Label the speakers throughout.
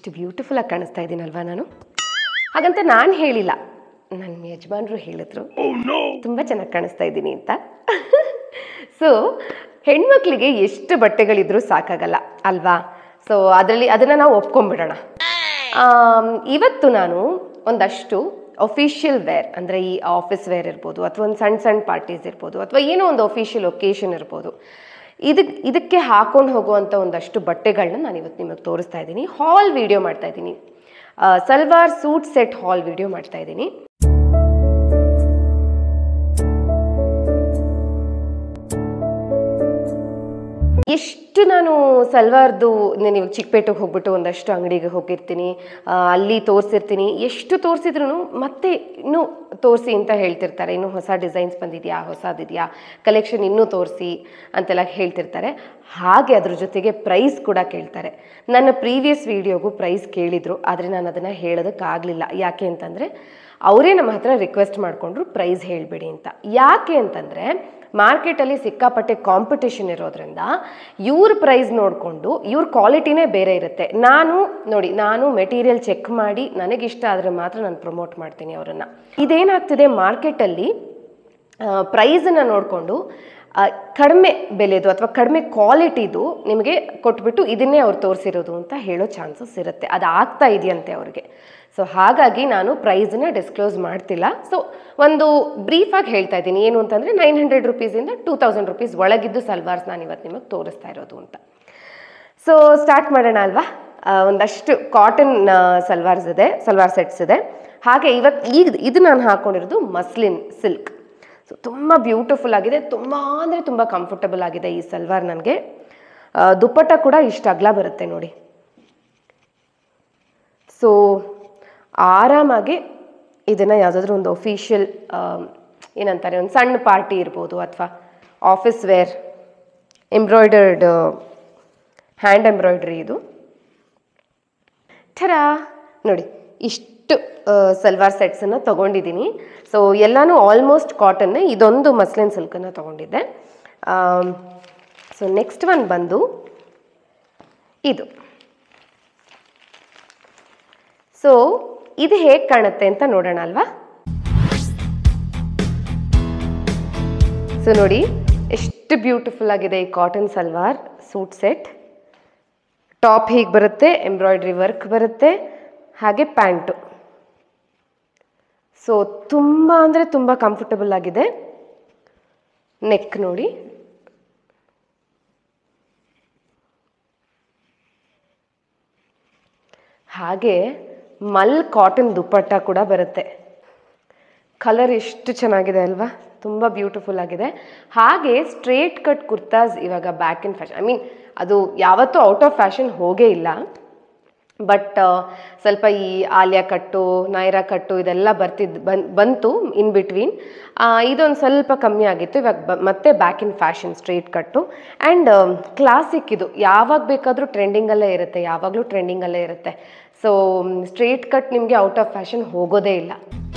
Speaker 1: ಎಷ್ಟು ಬ್ಯೂಟಿಫುಲ್ಲಾಗಿ ಕಾಣಿಸ್ತಾ ಇದ್ದೀನಲ್ವಾ ನಾನು ಹಾಗಂತ ನಾನು ಹೇಳಿಲ್ಲ ನನ್ನ ಯಜಮಾನರು ಹೇಳಿದ್ರು ತುಂಬ ಚೆನ್ನಾಗಿ ಕಾಣಿಸ್ತಾ ಇದ್ದೀನಿ ಅಂತ ಸೊ ಹೆಣ್ಮಕ್ಳಿಗೆ ಎಷ್ಟು ಬಟ್ಟೆಗಳಿದ್ರೂ ಸಾಕಾಗಲ್ಲ ಅಲ್ವಾ ಸೊ ಅದರಲ್ಲಿ ಅದನ್ನು ನಾವು ಒಪ್ಕೊಂಡ್ಬಿಡೋಣ ಆಮ್, ಇವತ್ತು ನಾನು ಒಂದಷ್ಟು ಅಫಿಷಿಯಲ್ ವೇರ್ ಅಂದರೆ ಈ ಆಫೀಸ್ ವೇರ್ ಇರ್ಬೋದು ಅಥವಾ ಒಂದು ಸಣ್ಣ ಸಣ್ಣ ಪಾರ್ಟೀಸ್ ಇರ್ಬೋದು ಅಥವಾ ಏನೋ ಒಂದು ಅಫಿಷಿಯಲ್ ಒಕೇಶನ್ ಇರ್ಬೋದು ಇದಕ್ಕೆ ಇದಕ್ಕೆ ಹಾಕೊಂಡು ಹೋಗುವಂಥ ಒಂದಷ್ಟು ಬಟ್ಟೆಗಳನ್ನ ನಾನು ಇವತ್ತು ನಿಮಗೆ ತೋರಿಸ್ತಾ ಇದ್ದೀನಿ ಹಾಲ್ ವಿಡಿಯೋ ಮಾಡ್ತಾ ಇದ್ದೀನಿ ಆ, salwar suit set haul video ಮಾಡ್ತಾ ಇದ್ದೀನಿ ಎಷ್ಟು ನಾನು ಸಲ್ವಾರ್ದು ನಾನು ಇವಾಗ ಚಿಕ್ಕಪೇಟೆಗೆ ಹೋಗ್ಬಿಟ್ಟು ಒಂದಷ್ಟು ಅಂಗಡಿಗೆ ಹೋಗಿರ್ತೀನಿ ಆ, ಅಲ್ಲಿ ತೋರಿಸಿರ್ತೀನಿ ಎಷ್ಟು ತೋರಿಸಿದ್ರು ಮತ್ತೆ ಇನ್ನೂ ತೋರಿಸಿ ಅಂತ ಹೇಳ್ತಿರ್ತಾರೆ ಇನ್ನೂ ಹೊಸ ಡಿಸೈನ್ಸ್ ಬಂದಿದೆಯಾ ಹೊಸದಿದೆಯಾ ಕಲೆಕ್ಷನ್ ಇನ್ನೂ ತೋರಿಸಿ ಅಂತೆಲ್ಲ ಹೇಳ್ತಿರ್ತಾರೆ ಹಾಗೆ ಅದ್ರ ಜೊತೆಗೆ ಪ್ರೈಸ್ ಕೂಡ ಕೇಳ್ತಾರೆ ನನ್ನ ಪ್ರೀವಿಯಸ್ ವಿಡಿಯೋಗೂ ಪ್ರೈಸ್ ಕೇಳಿದರು ಆದರೆ ನಾನು ಅದನ್ನು ಹೇಳೋದಕ್ಕಾಗಲಿಲ್ಲ ಯಾಕೆ ಅಂತಂದರೆ ಅವರೇ ನಮ್ಮ ಹತ್ರ ರಿಕ್ವೆಸ್ಟ್ ಮಾಡಿಕೊಂಡ್ರು ಪ್ರೈಸ್ ಹೇಳಬೇಡಿ ಅಂತ ಯಾಕೆ ಅಂತಂದರೆ ಮಾರ್ಕೆಟಲ್ಲಿ ಸಿಕ್ಕಾಪಟ್ಟೆ ಕಾಂಪಿಟೇಷನ್ ಇರೋದ್ರಿಂದ ಇವ್ರ ಪ್ರೈಸ್ ನೋಡಿಕೊಂಡು ಇವ್ರ ಕ್ವಾಲಿಟಿನೇ ಬೇರೆ ಇರುತ್ತೆ ನಾನು ನೋಡಿ ನಾನು ಮೆಟೀರಿಯಲ್ ಚೆಕ್ ಮಾಡಿ ನನಗಿಷ್ಟ ಆದರೆ ಮಾತ್ರ ನಾನು ಪ್ರಮೋಟ್ ಮಾಡ್ತೀನಿ ಅವರನ್ನು ಇದೇನಾಗ್ತಿದೆ ಮಾರ್ಕೆಟಲ್ಲಿ ಪ್ರೈಸನ್ನು ನೋಡಿಕೊಂಡು ಕಡಿಮೆ ಬೆಲೆದು ಅಥವಾ ಕಡಿಮೆ ಕ್ವಾಲಿಟಿದು ನಿಮಗೆ ಕೊಟ್ಬಿಟ್ಟು ಇದನ್ನೇ ಅವ್ರು ತೋರಿಸಿರೋದು ಅಂತ ಹೇಳೋ ಚಾನ್ಸಸ್ ಇರುತ್ತೆ ಅದು ಆಗ್ತಾ ಇದೆಯಂತೆ ಅವ್ರಿಗೆ ಸೊ ಹಾಗಾಗಿ ನಾನು ಪ್ರೈಸನ್ನ ಡಿಸ್ಕ್ಲೋಸ್ ಮಾಡ್ತಿಲ್ಲ ಸೊ ಒಂದು ಬ್ರೀಫಾಗಿ ಹೇಳ್ತಾ ಇದ್ದೀನಿ ಏನು ಅಂತಂದರೆ ನೈನ್ ಹಂಡ್ರೆಡ್ ರುಪೀಸಿಂದ ಟೂ ತೌಸಂಡ್ ರುಪೀಸ್ ಒಳಗಿದ್ದು ಸಲ್ವಾರ್ಸ್ ನಾನು ಇವತ್ತು ನಿಮಗೆ ತೋರಿಸ್ತಾ ಇರೋದು ಅಂತ ಸೊ ಸ್ಟಾರ್ಟ್ ಮಾಡೋಣ ಅಲ್ವಾ ಆ, ಒಂದಷ್ಟು ಕಾಟನ್ ಸಲ್ವಾರ್ಸ್ ಇದೆ ಸಲ್ವಾರ್ ಸೆಟ್ಸ್ ಇದೆ ಹಾಗೆ ಇವತ್ತು ಈಗ ಇದು ನಾನು ಹಾಕೊಂಡಿರೋದು ಮಸ್ಲಿನ್ ಸಿಲ್ಕ್ ಸೊ ತುಂಬ ಬ್ಯೂಟಿಫುಲ್ ಆಗಿದೆ ತುಂಬ ಅಂದರೆ ತುಂಬ ಕಂಫರ್ಟಬಲ್ ಆಗಿದೆ ಈ ಸಲ್ವಾರ್ ನನಗೆ ದುಪ್ಪಟ್ಟ ಕೂಡ ಇಷ್ಟು ಅಗಲ ಬರುತ್ತೆ ನೋಡಿ ಸೊ ಆರಾಮಾಗಿ ಇದನ್ನು ಯಾವುದಾದ್ರೂ ಒಂದು ಒಫಿಷಿಯಲ್ ಏನಂತಾರೆ ಒಂದು ಸಣ್ಣ ಪಾರ್ಟಿ ಇರ್ಬೋದು ಅಥವಾ office wear embroidered hand embroidery ಇದು ಥರ ನೋಡಿ ಇಷ್ಟು ಸಲ್ವಾರ್ ಸೆಟ್ಸನ್ನು ತೊಗೊಂಡಿದ್ದೀನಿ ಸೊ ಎಲ್ಲನೂ ಆಲ್ಮೋಸ್ಟ್ ಕಾಟನ್ನೇ ಇದೊಂದು ಮಸ್ಲಿನ್ ಸಿಲ್ಕನ್ನು ತೊಗೊಂಡಿದ್ದೆ ಸೊ ನೆಕ್ಸ್ಟ್ ಒನ್ ಬಂದು ಇದು ಸೊ ಇದು ಹೇಗೆ ಕಾಣುತ್ತೆ ಅಂತ ನೋಡೋಣ ಅಲ್ವಾ ಸೊ ನೋಡಿ ಎಷ್ಟು ಬ್ಯೂಟಿಫುಲ್ ಆಗಿದೆ ಈ cotton salwar suit set top ಹೀಗೆ ಬರುತ್ತೆ ಎಂಬ್ರಾಯ್ಡ್ರಿ ವರ್ಕ್ ಬರುತ್ತೆ ಹಾಗೆ ಪ್ಯಾಂಟು ಸೊ ತುಂಬ ಅಂದರೆ ತುಂಬ ಕಂಫರ್ಟಬಲ್ ಆಗಿದೆ ನೆಕ್ ನೋಡಿ ಹಾಗೆ ಮಲ್ ಕಾಟನ್ ದುಪ್ಪಟ್ಟ ಕೂಡ ಬರುತ್ತೆ ಕಲರ್ ಎಷ್ಟು ಚೆನ್ನಾಗಿದೆ ಅಲ್ವಾ ತುಂಬ ಬ್ಯೂಟಿಫುಲ್ ಆಗಿದೆ ಹಾಗೆ ಸ್ಟ್ರೇಟ್ ಕಟ್ ಕುರ್ತಾಸ್ ಇವಾಗ back in fashion I mean ಅದು ಯಾವತ್ತೂ ಔಟ್ ಆಫ್ ಫ್ಯಾಷನ್ ಹೋಗೇ ಇಲ್ಲ ಬಟ್ ಸ್ವಲ್ಪ ಈ ಆಲಿಯಾ ಕಟ್ಟು ನೈರಾ ಕಟ್ಟು ಇದೆಲ್ಲ ಬರ್ತಿದ್ದು ಬನ್ ಬಂತು ಇನ್ ಬಿಟ್ವೀನ್ ಇದೊಂದು ಸ್ವಲ್ಪ ಕಮ್ಮಿ ಆಗಿತ್ತು ಇವಾಗ ಬ ಮತ್ತೆ back in fashion straight cut and classic ಇದು ಯಾವಾಗ ಬೇಕಾದರೂ ಟ್ರೆಂಡಿಂಗಲ್ಲೇ ಇರುತ್ತೆ ಯಾವಾಗಲೂ ಟ್ರೆಂಡಿಂಗಲ್ಲೇ ಇರುತ್ತೆ ಸೊ ಸ್ಟ್ರೇಟ್ ಕಟ್ ನಿಮಗೆ ಔಟ್ ಆಫ್ ಫ್ಯಾಷನ್ ಹೋಗೋದೇ ಇಲ್ಲ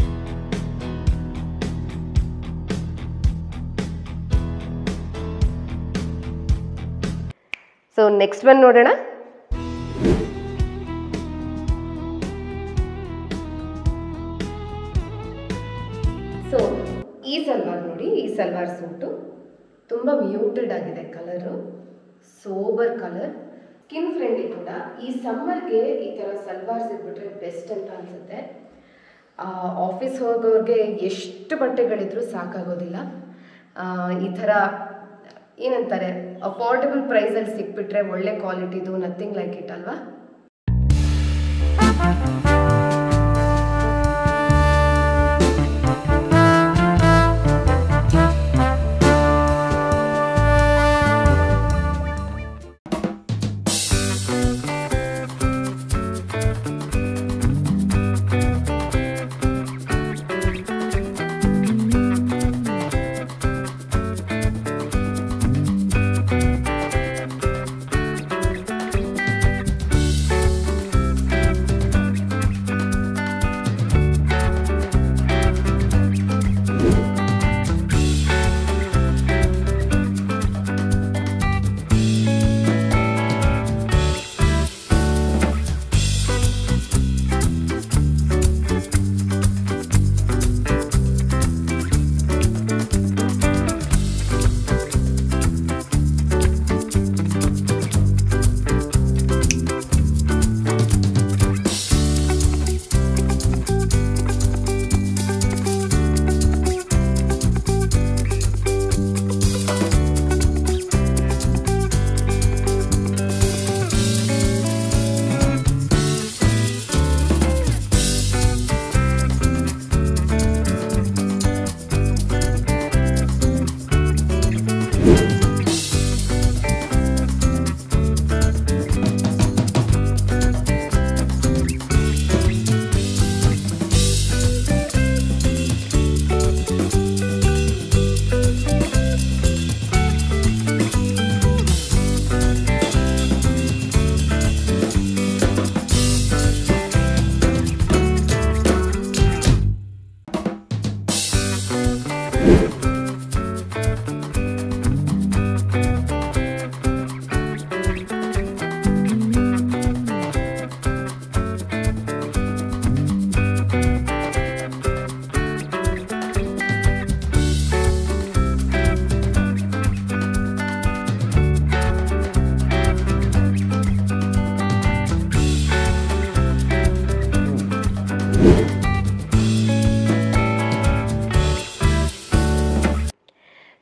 Speaker 1: ಸೊ ನೆಕ್ಸ್ಟ್ ಒನ್ ನೋಡೋಣ ಸೊ ಈ ಸಲ್ವಾರ್ ನೋಡಿ ಈ ಸಲ್ವಾರ್ ಸೂಟು ತುಂಬ ಮ್ಯೂಟೆಡ್ ಆಗಿದೆ colour sober colour skin friendly ಕೂಡ ಈ ಸಮ್ಮರ್ಗೆ ಈ ಥರ ಸಲ್ವಾರ್ಸ್ ಇದ್ಬಿಟ್ರೆ ಬೆಸ್ಟ್ ಅಂತ ಅನಿಸುತ್ತೆ ಆಫೀಸ್ ಹೋಗೋರಿಗೆ ಎಷ್ಟು ಬಟ್ಟೆಗಳಿದ್ರೂ ಸಾಕಾಗೋದಿಲ್ಲ ಆ, ಈ ಥರ ಏನಂತಾರೆ ಅಫೋರ್ಡೆಬಲ್ ಪ್ರೈಸಲ್ಲಿ ಸಿಕ್ಬಿಟ್ರೆ ಒಳ್ಳೆ ಕ್ವಾಲಿಟಿದು ನಥಿಂಗ್ ಲೈಕ್ ಇಟ್ ಅಲ್ವಾ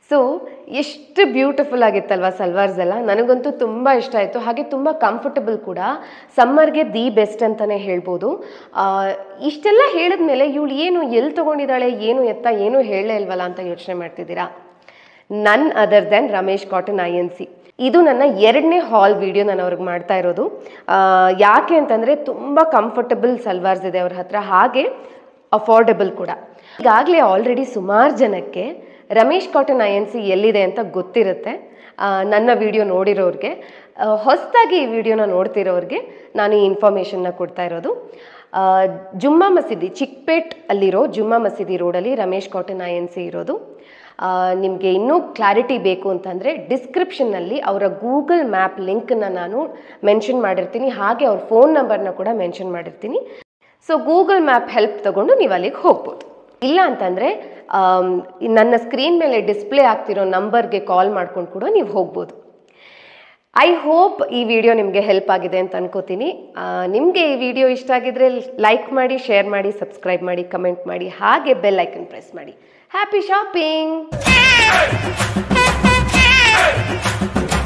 Speaker 1: ಸೊ ಎಷ್ಟು ಬ್ಯೂಟಿಫುಲ್ ಆಗಿತ್ತಲ್ವ ಸಲ್ವಾರ್ಸ್ ಎಲ್ಲ ನನಗಂತೂ ತುಂಬ ಇಷ್ಟ ಆಯಿತು ಹಾಗೆ ತುಂಬ ಕಂಫರ್ಟಬಲ್ ಕೂಡ ಸಮ್ಮರ್ಗೆ ದಿ ಬೆಸ್ಟ್ ಅಂತಲೇ ಹೇಳ್ಬೋದು ಆ, ಇಷ್ಟೆಲ್ಲ ಹೇಳಿದ್ಮೇಲೆ ಇವಳು ಏನು ಎಲ್ಲಿ ತೊಗೊಂಡಿದ್ದಾಳೆ ಏನು ಎತ್ತ ಏನೂ ಹೇಳಲೇ ಇಲ್ವಲ್ಲ ಅಂತ ಯೋಚನೆ ಮಾಡ್ತಿದ್ದೀರಾ none other than Ramesh Cotton I N C ಇದು ನನ್ನ ಎರಡನೇ ಹಾಲ್ ವಿಡಿಯೋ ನಾನು ಅವ್ರಿಗೆ ಮಾಡ್ತಾ ಇರೋದು ಆ, ಯಾಕೆ ಅಂತಂದರೆ ತುಂಬ ಕಂಫರ್ಟಬಲ್ ಸಲ್ವಾರ್ಸ್ ಇದೆ ಅವ್ರ ಹತ್ರ ಹಾಗೆ ಅಫೋರ್ಡೆಬಲ್ ಕೂಡ ಈಗಾಗಲೇ ಆಲ್ರೆಡಿ ಸುಮಾರು ಜನಕ್ಕೆ Ramesh Cotton I N C ಎಲ್ಲಿದೆ ಅಂತ ಗೊತ್ತಿರುತ್ತೆ ಆ, ನನ್ನ ವಿಡಿಯೋ ನೋಡಿರೋರಿಗೆ ಹೊಸದಾಗಿ ಈ ವಿಡಿಯೋನ ನೋಡ್ತಿರೋರಿಗೆ ನಾನು ಈ ಇನ್ಫಾರ್ಮೇಷನ್ನ ಕೊಡ್ತಾ ಇರೋದು ಆ, ಜುಮ್ಮಾ ಮಸೀದಿ ಚಿಕ್ಪೇಟ್ ಅಲ್ಲಿರೋ ಜುಮ್ಮಾ ಮಸೀದಿ ರೋಡಲ್ಲಿ Ramesh Cotton I N C ಇರೋದು ನಿಮಗೆ ಇನ್ನೂ ಕ್ಲಾರಿಟಿ ಬೇಕು ಅಂತಂದರೆ ಡಿಸ್ಕ್ರಿಪ್ಷನ್ನಲ್ಲಿ ಅವರ ಗೂಗಲ್ ಮ್ಯಾಪ್ ಲಿಂಕನ್ನು ನಾನು ಮೆನ್ಷನ್ ಮಾಡಿರ್ತೀನಿ ಹಾಗೆ ಅವ್ರ ಫೋನ್ ನಂಬರ್ನ ಕೂಡ ಮೆನ್ಷನ್ ಮಾಡಿರ್ತೀನಿ ಸೊ ಗೂಗಲ್ ಮ್ಯಾಪ್ ಹೆಲ್ಪ್ ತಗೊಂಡು ನೀವು ಅಲ್ಲಿಗೆ ಹೋಗ್ಬೋದು ಇಲ್ಲ ಅಂತಂದರೆ ನನ್ನ ಸ್ಕ್ರೀನ್ ಮೇಲೆ ಡಿಸ್ಪ್ಲೇ ಆಗ್ತಿರೋ ನಂಬರ್ಗೆ ಕಾಲ್ ಮಾಡ್ಕೊಂಡು ಕೂಡ ನೀವು ಹೋಗ್ಬೋದು ಐ ಹೋಪ್ ಈ ವಿಡಿಯೋ ನಿಮಗೆ ಹೆಲ್ಪ್ ಆಗಿದೆ ಅಂತ ಅನ್ಕೋತೀನಿ ನಿಮಗೆ ಈ ವಿಡಿಯೋ ಇಷ್ಟ ಆಗಿದ್ರೆ ಲೈಕ್ ಮಾಡಿ ಶೇರ್ ಮಾಡಿ ಸಬ್ಸ್ಕ್ರೈಬ್ ಮಾಡಿ ಕಮೆಂಟ್ ಮಾಡಿ ಹಾಗೆ ಬೆಲ್ ಐಕನ್ ಪ್ರೆಸ್ ಮಾಡಿ ಹ್ಯಾಪಿ ಶಾಪಿಂಗ್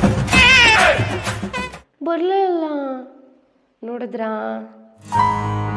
Speaker 1: ಬರಲೇ ಇಲ್ಲ ನೋಡಿದ್ರಾ